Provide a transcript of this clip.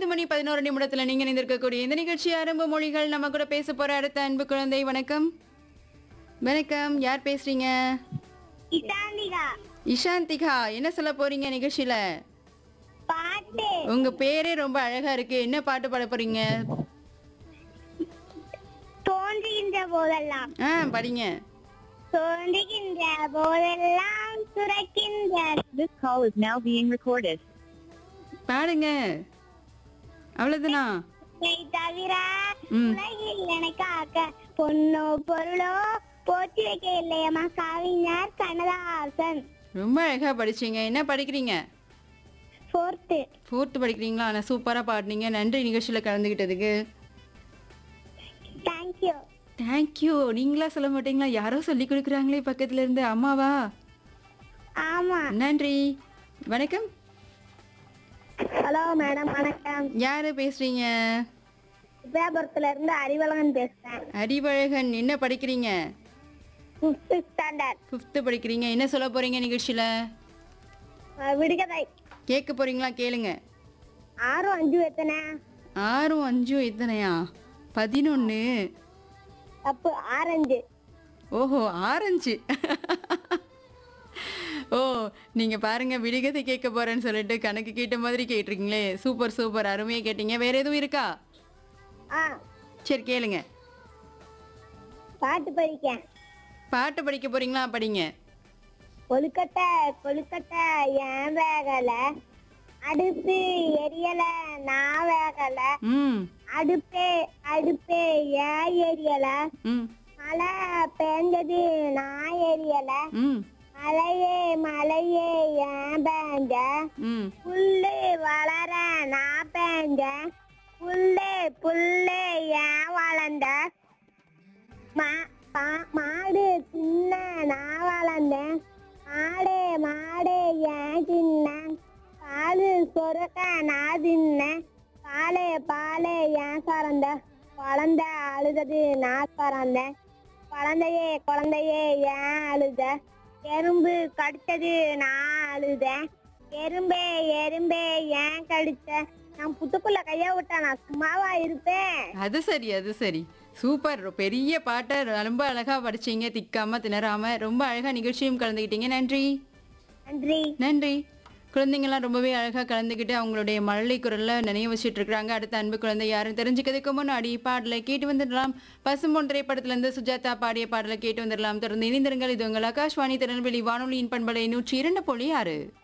மணி பதினோரு நிமிடத்துல நீங்க நிந்திருக்கக்கூடிய இந்த நிகழ்ச்சி ஆரம்ப மொழிகள் நம்ம கூட பேச போற அடுத்த அன்பு குழந்தை வணக்கம் வணக்கம் யார் பேசுறீங்க இசாந்திகா இஷாந்திகா என்ன சொல்ல போறீங்க நிகழ்ச்சியில பாட்டு உங்க பேரே ரொம்ப அழகா இருக்கு என்ன பாட்டு பாட போறீங்க தோன்றுகின்ற போதெல்லாம் ஆ படிங்க தோன்றுகின்ற போதெல்லாம் சுரக்கின்ற This call is now being recorded. பாடுங்க அவ்வளவுதானா உன்னை தவிர ம். உலகில் எனக்காக பொண்ணோ பொருளோ போற்றி வைக்க இல்லையம்மா கவிஞர் கண்ணதாசன் ரொம்ப அழகா படிச்சீங்க என்ன படிக்கிறீங்க ஃபோர்த்து ஃபோர்த்து படிக்கிறீங்களா ஆனால் சூப்பராக பாடினீங்க நன்றி நிகழ்ச்சியில் கலந்துக்கிட்டதுக்கு தேங்க்யூ தேங்க்யூ நீங்களா சொல்ல மாட்டீங்களா யாரோ சொல்லி கொடுக்குறாங்களே பக்கத்துல இருந்து அம்மாவா ஆமா நன்றி வணக்கம் ஹலோ மேடம் வணக்கம் யாரு பேசுறீங்க வியாபாரத்துல இருந்து அறிவழகன் பேசுறேன் அறிவழகன் என்ன படிக்கிறீங்க ஃபிஃப்த் ஸ்டாண்டர்ட் ஃபிஃப்த்து படிக்கிறீங்க என்ன சொல்ல போறீங்க நிகழ்ச்சியில விடுகதை கேட்க போறீங்களா கேளுங்க ஆறும் அஞ்சு எத்தனை ஆறும் அஞ்சும் எத்தனையா பதினொன்று தப்பு ஆரஞ்சு ஓஹோ ஆரஞ்சு ஓ நீங்க பாருங்க விடுகதை கேட்க போறேன்னு சொல்லிட்டு கணக்கு கேட்ட மாதிரி கேட்டிருக்கீங்களே சூப்பர் சூப்பர் அருமையா கேட்டீங்க வேற எதுவும் இருக்கா ஆ சரி கேளுங்க பாட்டு படிக்க பாட்டு படிக்க போறீங்களா படிங்க கொழுக்கட்டை கொழுக்கட்டை ஏன் வேகல அடுப்பு எரியல நான் வேகல ம் அடுப்பே அடுப்பே ஏன் எரியல ம் மழை பெஞ்சது நான் எரியல ம் மலையே மலையே ஏன் பேஞ்ச ம் புல்லு வளர நான் பேஞ்ச புல்லு புல்லு ஏன் வளர்ந்த மா- பா- மாடு சின்ன நான் வளர்ந்தேன் மாடு மாடு ஏன் தின்னேன் பாலு சொருக்க நான் தின்னேன் பாலே பாலே ஏன் சறந்த குழந்தை அழுதது நான் சறந்தேன் குழந்தையே குழந்தையே ஏன் அழுத எறும்பு கடிச்சது நான் அழுதேன் எறும்பே எறும்பே ஏன் கடிச்ச நான் புத்துக்குள்ள கைய விட்டா நான் சும்மாவா இருப்பேன் அது சரி அது சரி சூப்பர் பெரிய பாட்டை ரொம்ப அழகா படிச்சீங்க திக்காம திணறாம ரொம்ப அழகா நிகழ்ச்சியும் கலந்துக்கிட்டீங்க நன்றி நன்றி நன்றி குழந்தைங்கள்லாம் ரொம்பவே அழகா கலந்துக்கிட்டு அவங்களுடைய மழலை குரல்ல நினைவு வச்சுட்டு இருக்காங்க அடுத்த அன்பு குழந்தை யாரும் தெரிஞ்சுக்கிறதுக்கு முன்னாடி பாடலை கேட்டு வந்துடலாம் பசும்பொன் திரைப்படத்துல இருந்து சுஜாதா பாடிய பாடலை கேட்டு வந்துடலாம் தொடர்ந்து இணைந்திருங்கள் இது உங்கள் ஆகாஷ்வாணி திருநெல்வேலி வானொலியின் பண்பலை நூற்றி இரண்டு புள்ளி ஆறு